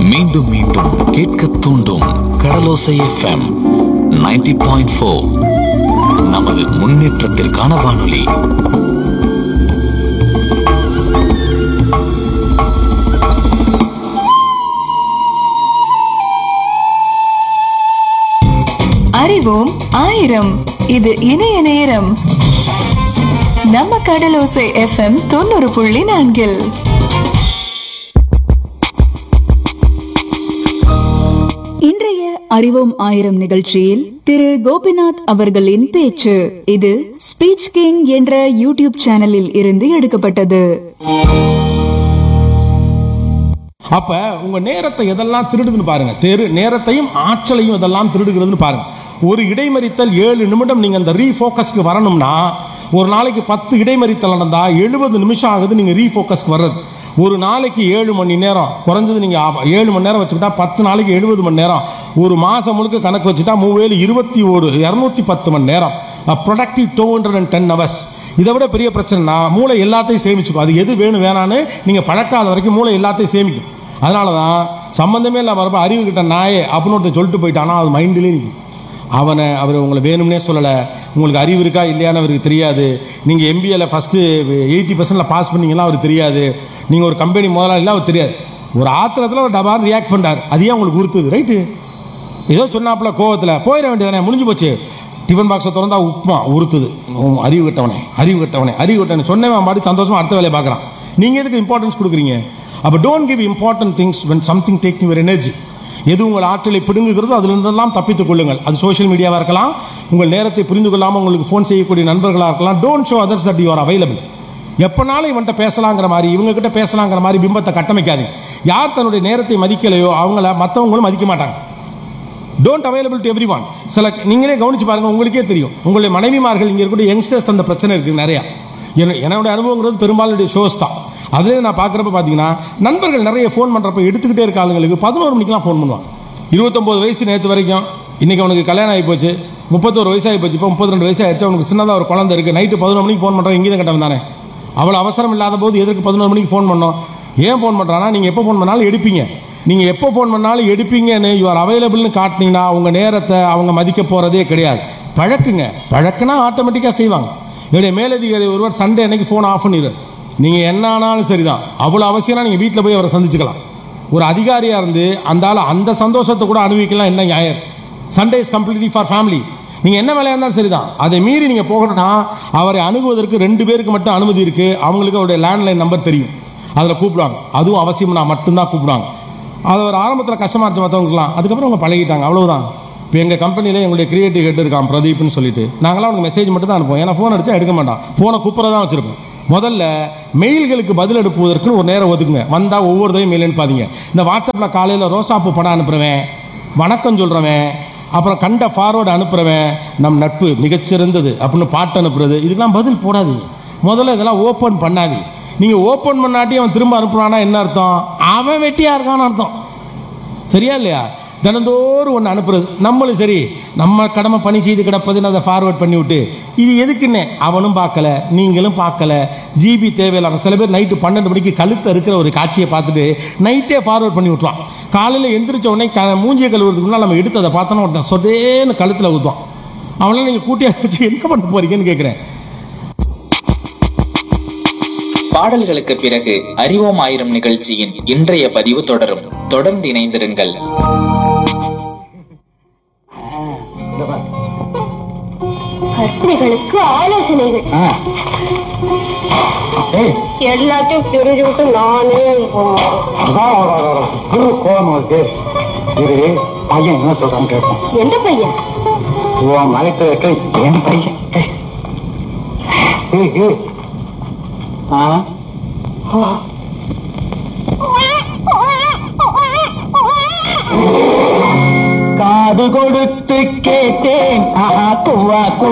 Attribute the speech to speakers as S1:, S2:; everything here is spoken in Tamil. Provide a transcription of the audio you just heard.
S1: மீண்டும் மீண்டும் கேட்க தூண்டும் கடலோசை எஃப்எம் 90.4 பாயிண்ட் ஃபோர் நமது முன்னேற்றத்திற்கான வானொலி
S2: அறிவோம் ஆயிரம் இது இணைய நேரம் நம்ம கடலோசை எஃப்எம் தொண்ணூறு புள்ளி நான்கில்
S3: இன்றைய அறிவோம் ஆயிரம் நிகழ்ச்சியில் திரு கோபிநாத் அவர்களின் பேச்சு இது ஸ்பீச் கிங் என்ற யூடியூப் சேனலில் இருந்து எடுக்கப்பட்டது
S4: அப்ப உங்க நேரத்தை எதெல்லாம் திருடுதுன்னு பாருங்க தெரு நேரத்தையும் ஆற்றலையும் எதெல்லாம் திருடுகிறதுன்னு பாருங்க ஒரு இடைமறித்தல் ஏழு நிமிடம் நீங்க அந்த ரீஃபோக்கஸ்க்கு வரணும்னா ஒரு நாளைக்கு பத்து இடைமறித்தல் நடந்தா எழுபது நிமிஷம் ஆகுது நீங்க ரீஃபோக்கஸ்க்கு வர்றது ஒரு நாளைக்கு ஏழு மணி நேரம் குறைஞ்சது நீங்க ஆ- ஏழு மணி நேரம் வச்சுக்கிட்டா பத்து நாளைக்கு எழுபது மணி நேரம் ஒரு மாசம் முழுக்க கணக்கு வச்சுட்டா மூவேலு இருபத்தி ஒரு இரநூத்தி பத்து மணி நேரம் productive two hundred and ten hours இதை விட பெரிய பிரச்சனைனா மூளை எல்லாத்தையும் சேமிச்சுக்கும் அது எது வேணும் வேணான்னு நீங்கள் பழக்காத வரைக்கும் மூளை எல்லாத்தையும் சேமிக்கும் அதனால தான் சம்மந்தமே இல்லாம வரப்ப அறிவு கிட்ட நாயே அப்படின்னு ஒருத்தர் சொல்லிட்டு போயிட்டானா அது மைண்டிலே நிற்கும் அவனை அவர் உங்களை வேணும்னே சொல்லலை உங்களுக்கு அறிவு இருக்கா இல்லையான்னு அவருக்கு தெரியாது நீங்கள் எம்பிஏல ஃபஸ்ட்டு எயிட்டி பர்சன்டில் பாஸ் பண்ணீங்கன்னா அவருக்கு தெரியாது நீங்கள் ஒரு கம்பெனி முதலாளி அவர் தெரியாது ஒரு ஆத்திரத்தில் ஒரு டபார் ரியாக்ட் பண்ணுறாரு அது ஏன் உங்களுக்கு உறுத்துது ரைட்டு ஏதோ சொன்னாப்புல கோவத்தில் போயிட வேண்டியதானே முடிஞ்சு போச்சு டிஃபன் பாக்ஸை திறந்தா உப்புமா உறுத்துது உம், அறிவு கட்டவனே அறிவு கட்டவனே அறிவு கட்டவனே சொன்னவன் பாட்டு சந்தோஷமா அடுத்த வேலையை பார்க்குறான் நீங்கள் எதுக்கு இம்பார்ட்டன்ஸ் கொடுக்குறீங்க அப்போ don't give important things when something take your energy எது உங்கள் ஆற்றலை பிடுங்குகிறதோ அதிலிருந்தெல்லாம் தப்பித்துக் கொள்ளுங்கள் அது சோஷியல் மீடியாவாக இருக்கலாம் உங்கள் நேரத்தை புரிந்து கொள்ளாமல் உங்களுக்கு ஃபோன் செய்யக்கூடிய நண்பர்களாக இருக்கலாம் don't show others that you are available எப்பனாலும் இவன்கிட்ட பேசலாங்கிற மாதிரி இவங்க கிட்ட பேசலாங்கிற மாதிரி பிம்பத்தை கட்டமைக்காது யார் தன்னுடைய நேரத்தை மதிக்கலையோ அவங்கள மற்றவங்களும் மதிக்க மாட்டாங்க don't available to everyone சில நீங்களே கவனிச்சு பாருங்க உங்களுக்கே தெரியும் உங்களுடைய மனைவிமார்கள் இங்கே இருக்கக்கூடிய யங்ஸ்டர்ஸ் அந்த பிரச்சனை இருக்குது நிறையா என்ன- என்னோட அனுபவங்கிறது பெரும்பாலும் ஷோஸ் தான் அதுலேயே நான் பார்க்குறப்ப பார்த்தீங்கன்னா நண்பர்கள் நிறைய ஃபோன் பண்ணுறப்ப எடுத்துக்கிட்டே இருக்க ஆளுங்களுக்கு பதினோரு மணிக்கெலாம் ஃபோன் பண்ணுவாங்க இருபத்தொம்போது வயசு நேற்று வரைக்கும் இன்றைக்கி அவனுக்கு கல்யாணம் ஆகி போச்சு முப்பத்தோரு வயசு ஆகி போச்சு இப்போ முப்பத்தி ரெண்டு வயசு ஆயிடுச்சு அவனுக்கு சின்னதாக ஒரு குழந்தை இருக்குது நைட்டு பதினொரு மணிக்கு ஃபோன் பண்ணுறான் இங்கே தான் கட்டவன் தானே அவ்வளோ அவசரம் இல்லாத போது எதற்கு பதினோரு மணிக்கு ஃபோன் பண்ணோம் ஏன் ஃபோன் பண்ணுறான்னா நீங்கள் எப்போ ஃபோன் பண்ணாலும் எடுப்பீங்க நீங்கள் எப்போ ஃபோன் பண்ணாலும் எடுப்பீங்கன்னு யூஆர் அவைலபிள்னு காட்டினீங்கன்னா உங்கள் நேரத்தை அவங்க மதிக்க போகிறதே கிடையாது பழக்குங்க பழக்குனா ஆட்டோமேட்டிக்காக செய்வாங்க என்னுடைய மேலதிகாரி ஒருவர் சண்டே அன்னைக்கு ஃபோன் ஆஃப் பண்ணிடுறாரு நீங்கள் என்ன ஆனாலும் சரிதான் அவ்வளோ அவசியம்னா நீங்கள் வீட்டில் போய் அவரை சந்திச்சுக்கலாம் ஒரு அதிகாரியாக இருந்து அந்த ஆள் அந்த சந்தோஷத்தை கூட அனுபவிக்கலாம் என்ன நியாயம் Sunday is completely for family நீங்கள் என்ன வேலையாக இருந்தாலும் சரிதான் அதை மீறி நீங்கள் போகணும்னா அவரை அணுகுவதற்கு ரெண்டு பேருக்கு மட்டும் அனுமதி இருக்குது அவங்களுக்கு அவருடைய லேண்ட்லைன் நம்பர் தெரியும் அதில் கூப்பிடுவாங்க அதுவும் அவசியம்னா மட்டும்தான் கூப்பிடுவாங்க அது ஒரு ஆரம்பத்தில் கஷ்டமாக இருந்துச்சு மற்றவங்களுக்குலாம் அதுக்கப்புறம் அவங்க பழகிட்டாங்க அவ்வளவுதான் இப்போ எங்கள் கம்பெனியில் எங்களுடைய கிரியேட்டிவ் ஹெட் இருக்கான் பிரதீப்னு சொல்லிட்டு நாங்களாம் அவனுக்கு மெசேஜ் மட்டும் தான் அனுப்புவோம் ஏன்னா ஃபோன் அடிச்சா எடுக்க மாட்டான் ஃபோனை கூப்பிட்றதா தான் வச்சிருப்போம் முதல்ல மெயில்களுக்கு பதில் அனுப்புவதற்குன்னு ஒரு நேரம் ஒதுக்குங்க வந்தால் ஒவ்வொரு தடையும் மெயில் அனுப்பாதீங்க இந்த வாட்ஸ்அப்பில் காலையில் ரோசாப்பூ படம் அனுப்புகிறவன் வணக்கம் சொல்கிறவன் அப்புறம் கண்ட ஃபார்வர்டு அனுப்புகிறவன் நம் நட்பு மிகச்சிறந்தது அப்படின்னு பாட்டு அனுப்புறது இதுக்கெல்லாம் பதில் போடாதீங்க முதல்ல இதெல்லாம் ஓப்பன் பண்ணாதீ நீங்கள் ஓப்பன் பண்ணாட்டி அவன் திரும்ப அனுப்புனானா என்ன அர்த்தம் அவன் வெட்டியாக இருக்கான்னு அர்த்தம் சரியா இல்லையா தினந்தோறும் ஒன்று அனுப்புறது நம்மளும் சரி நம்ம கடமை பணி செய்து கிடப்பதுன்னு அதை ஃபார்வர்ட் பண்ணி விட்டு இது எதுக்குன்னு அவனும் பார்க்கல நீங்களும் பார்க்கல ஜிபி தேவையில்லாம சில பேர் நைட்டு பன்னெண்டு மணிக்கு கழுத்து இருக்கிற ஒரு காட்சியை பார்த்துட்டு நைட்டே ஃபார்வர்ட் பண்ணி விட்ருவான் காலையில் எந்திரிச்ச உடனே க மூஞ்சிய கழுவுறதுக்கு முன்னால் நம்ம எடுத்து அதை பார்த்தோன்னா ஒருத்தன் சொதேன்னு கழுத்தில் ஊற்றுவான் அவனால நீங்கள் கூட்டியாக வச்சு என்ன பண்ண போறீங்கன்னு கேட்குறேன்
S5: பாடல்களுக்கு பிறகு அறிவோம் ஆயிரம் நிகழ்ச்சியின் இன்றைய பதிவு தொடரும் தொடர்ந்து இணைந்திருங்கள்
S6: கர்ப்பிணிகளுக்கு ஆலோசனைகள் எல்லாத்தையும் தெரிஞ்சு விட்டு நானே
S7: கோபம் இருக்கு இரு பையன் என்ன சொல்றான்னு கேட்போம்
S6: எந்த பையன்
S7: உன் மலைக்கு வைக்க என் பையன் ஏய், ஏய். ஆ? காது கொடுத்து கேட்டேன் ஆஹா துவா